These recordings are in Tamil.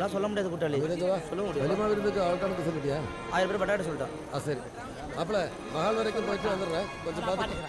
அதெல்லாம் சொல்ல முடியாது கூட்டாளி விருதுவா சொல்ல முடியும் வெளிமா விருந்துக்கு ஆள் கணக்கு சொல்லிட்டியா ஆயிரம் பேர் பட்டாட்டு சொல்லிட்டான் ஆ சரி மாப்பிள மகால் வரைக்கும் போயிட்டு வந்துடுறேன் கொஞ்சம் பார்த்து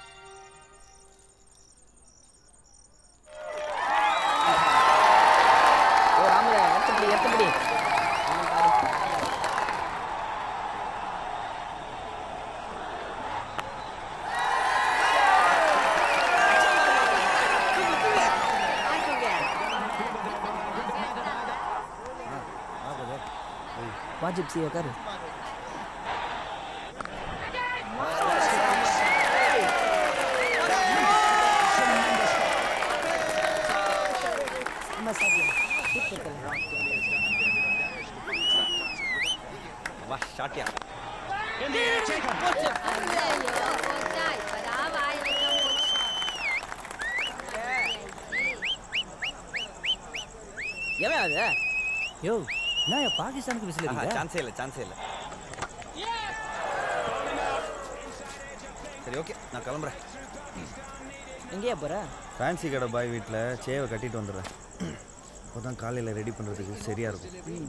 ஓ ராமர எத்தப்படி எத்தப்படி வாஜிப் சி உட்காரு வா ஷாட்டியா எவன் அது யோ நான் பாகிஸ்தானுக்கு விசில் சான்ஸே இல்லை சான்ஸே இல்லை சரி ஓகே நான் கிளம்புறேன் எங்கேயா போற ஃபேன்சி கடை பாய் வீட்டில் சேவை கட்டிட்டு வந்துடுறேன் அப்போ தான் காலையில் ரெடி பண்ணுறதுக்கு சரியாக இருக்கும்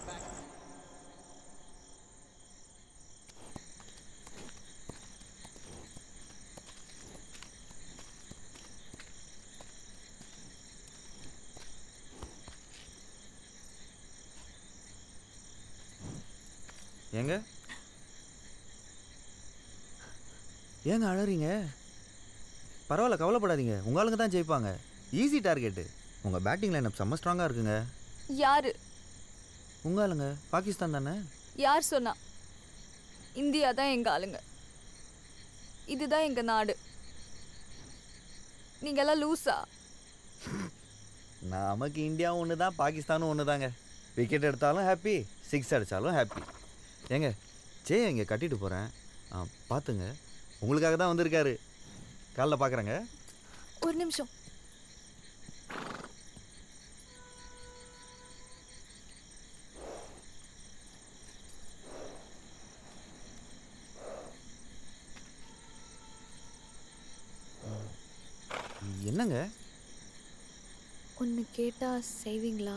ஏங்க ஏங்க அழறீங்க பரவாயில்ல கவலைப்படாதீங்க உங்க ஆளுங்க தான் ஜெயிப்பாங்க ஈஸி டார்கெட்டு உங்கள் பேட்டிங் லைனப் செம்ம ஸ்ட்ராங்காக இருக்குங்க யாரு உங்க ஆளுங்க பாகிஸ்தான் தானே யார் சொன்னா இந்தியா தான் எங்க ஆளுங்க இதுதான் எங்க நாடு நீங்கெல்லாம் லூசா நமக்கு இந்தியாவும் ஒன்று தான் பாகிஸ்தானும் ஒன்று தாங்க விக்கெட் எடுத்தாலும் ஹாப்பி சிக்ஸ் அடித்தாலும் ஹாப்பி ஏங்க சே இங்கே கட்டிட்டு போகிறேன் பார்த்துங்க உங்களுக்காக தான் வந்திருக்காரு காலைல பார்க்குறேங்க ஒரு நிமிஷம் என்னங்க ஒன்று கேட்டா செய்வீங்களா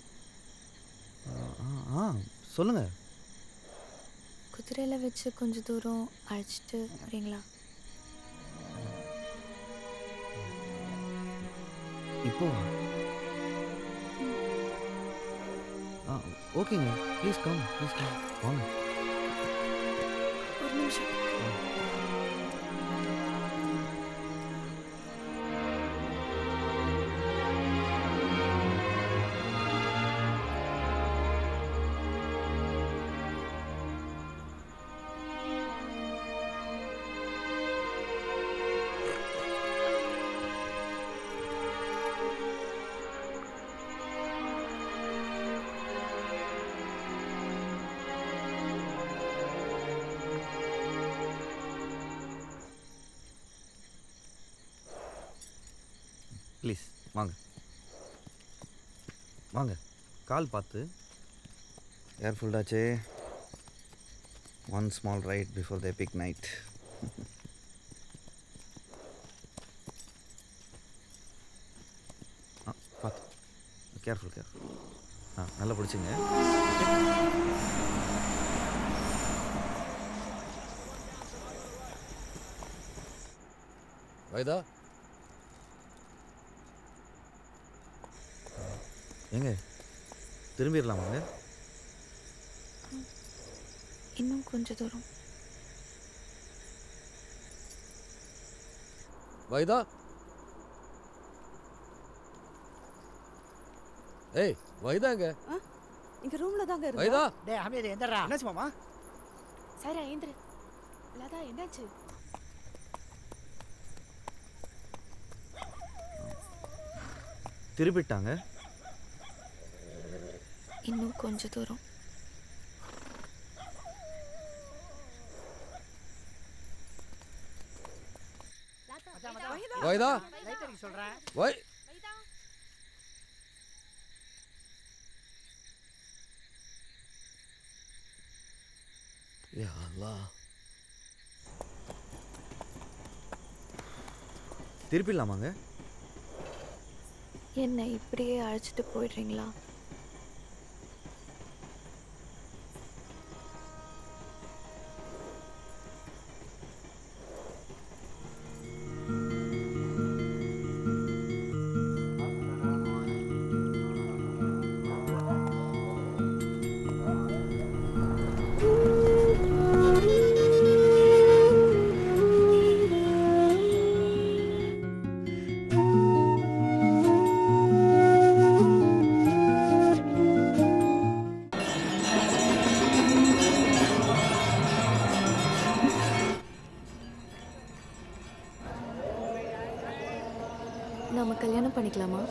ஆ ஆ சொல்லுங்கள் குதிரையில வச்சு கொஞ்ச தூரம் அழைச்சிட்டு வரீங்களா இப்போ ஆ ஓகேங்க ப்ளீஸ் கம் ப்ளீஸ் கம் வாங்க ஒரு நிமிஷம் ப்ளீஸ் வாங்க வாங்க கால் பார்த்து ஏர்ஃபுல்டாச்சே one small right before the epic night ஆ பார்த்து கேர்ஃபுல் கேர்ஃபுல் ஆ நல்லா பிடிச்சிங்க வைதா ஏங்க திரும்பிடலாமாங்க இன்னும் கொஞ்ச தூரம் வைதா ஏய் வைதாங்க இங்க ரூம்ல தாங்க இருந்தா வைதா டேய் அமீர் எந்தடா என்னாச்சு மாமா சைரா ஏந்திரு லதா என்னாச்சு திருப்பிட்டாங்க இன்னும் கொஞ்ச தூரம் வைதா லைட் அடிக்க சொல்றேன் வை யா அல்லாஹ் திருப்பிடலாமாங்க என்னை இப்படியே அழைச்சிட்டு போயிடுறீங்களா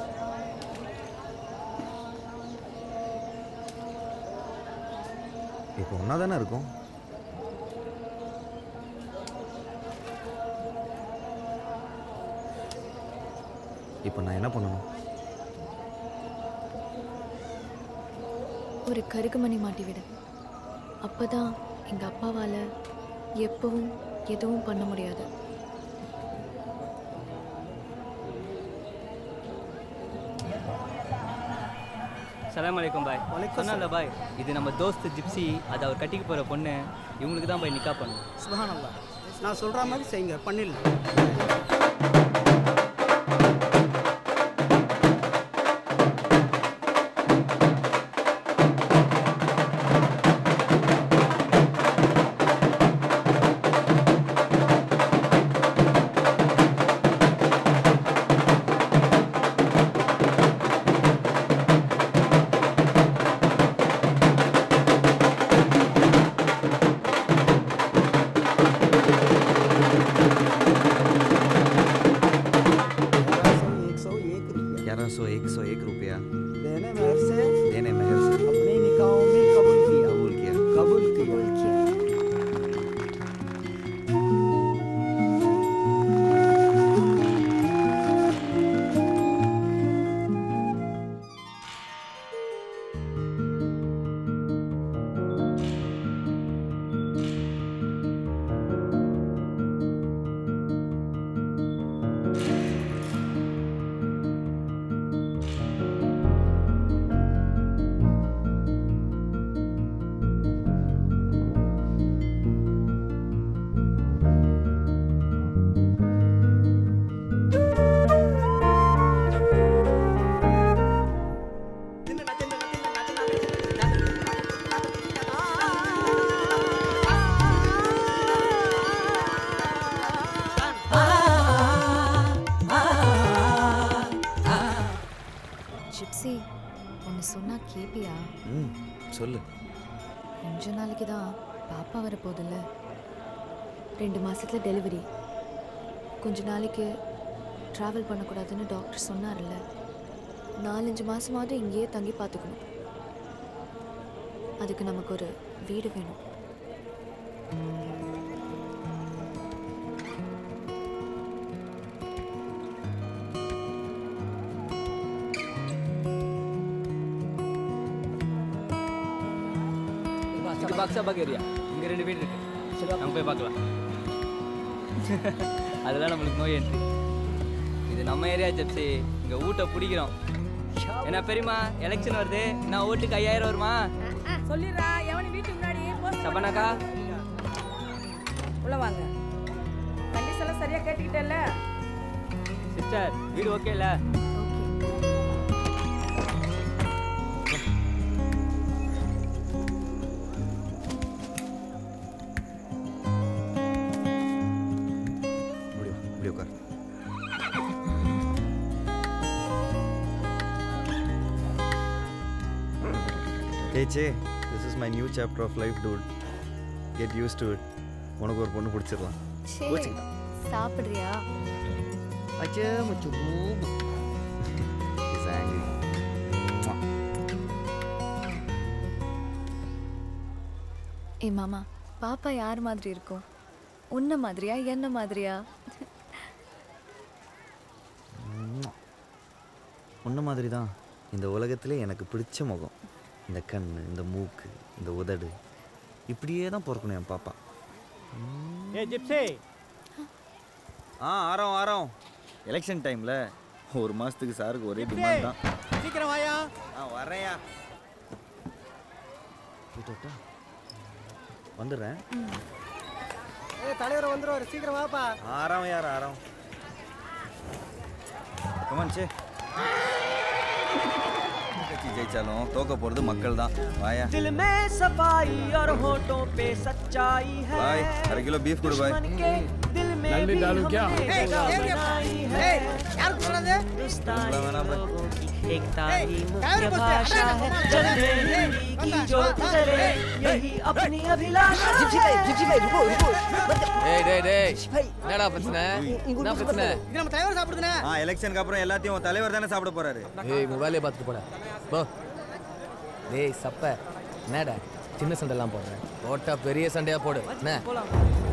இப்போ ஒன்றா தானே இருக்கும் இப்போ நான் என்ன பண்ணணும் ஒரு கருகுமணி மாட்டி விடு அப்பதான் எங்க அப்பாவால எப்பவும் எதுவும் பண்ண முடியாது சலாம் அலைக்கும் பாய் சொன்னல பாய் இது நம்ம தோஸ்து ஜிப்சி அது அவர் கட்டிக்க போகிற பொண்ணு இவங்களுக்கு தான் பாய் நிக்கா பண்ணும் சுபஹானல்லாஹ் நான் சொல்ற மாதிரி செய்யுங்க பண்ணிடலாம் एक सौ एक रुपया ग्यारह सौ एक सौ एक रुपया देने मेहर से देने मेहर से अपने निकाहों में कबूल किया कबूल किया कबूल किया ஜிப்சி ஒன்று சொன்னா கேப்பியா ம் சொல்லு கொஞ்ச நாளைக்கு தான் பாப்பா வரப்போகுதுல்ல ரெண்டு மாசத்துல டெலிவரி கொஞ்ச நாளைக்கு ட்ராவல் பண்ணக்கூடாதுன்னு டாக்டர் சொன்னார்ல நாலஞ்சு மாசமாவது இங்கேயே தங்கி பார்த்துக்கணும் அதுக்கு நமக்கு ஒரு வீடு வேணும் இது பாக்ஸாபாக் ஏரியா இங்கே ரெண்டு வீடு இருக்கு நம்ம போய் பார்க்கலாம் அதெல்லாம் நம்மளுக்கு நோய் என்ட்ரி இது நம்ம ஏரியா ஜெப்சி இங்கே ஊட்ட பிடிக்கிறோம் என்ன பெரியமா எலெக்ஷன் வருது நான் ஓட்டுக்கு ஐயாயிரம் வருமா சொல்லிடுறா எவனு வீட்டுக்கு முன்னாடி post சபனாக்கா உள்ள வாங்க கண்டிஷன் எல்லாம் சரியா கேட்டுக்கிட்டேல்ல சிஸ்டர் வீடு ஓகேல இப்படி வா, இப்படி உட்கார் Hey Che, this is my new chapter of life, dude. Get used to it. உனக்கு ஒரு பொண்ணு பிடிச்சிடலாம் கோச்சிக்கிட்டான். சாப்பிட்றியா அச்சே மச்சு பூம் இஸ் ஆங்கிரி ஏ மாமா பாப்பா யார் மாதிரி இருக்கும் உன்ன மாதிரியா என்ன மாதிரியா உன்ன மாதிரி தான் இந்த உலகத்திலே எனக்கு பிடிச்ச முகம் இந்த கண் இந்த மூக்கு இந்த உதடு இப்படியே தான் பிறக்கணும் என் பாப்பா ஏ ஜிப்சி ஆ ஆரோம் ஆரோம் எலெக்ஷன் டைமில் ஒரு மாதத்துக்கு சாருக்கு ஒரே டிமாண்ட் தான் சீக்கிரம் வாயா ஆ வரேயா விட்டுட்டா வந்துடுறேன் ஏ தலைவர் வந்துருவாரு சீக்கிரம் வாப்பா ஆறாம் யார் ஆறாம் கமான் சே கட்சி ஜெயிச்சாலும் தோக்க போகிறது மக்கள் தான் வாயா दिल में सफाई और होठों पे सच्चाई है பாய் அரை கிலோ பீஃப் கொடு பாய் के दिल में नल्ली भी डालूं क्या? हमने जगह बनाई है யாருக்கு சொல்றது हिंदुस्तानी वेना भाई। लोगों की एकता ही कैमरे मुख्य पोस्ट भाषा पे, है अरे, चंद्र ए, हिंदी की बता, ज्योत बता, जले ए, यही अपनी अभिलाषा டேய் டேய் டேய் என்னடா பிரச்சனை என்ன பிரச்சனை இது நம்ம தலைவர் சாப்பிடுதுனே ஆ எலெக்ஷனுக்கு அப்புறம் எல்லாத்தையும் உன் தலைவர் தானே சாப்பிட போறாரு ஏய் உன் வேலையை பார்த்துட்டு போட போ டேய் சப்ப என்னடா சின்ன சண்டைலாம் போடுறேன் போட்டா பெரிய சண்டையா போடு என்ன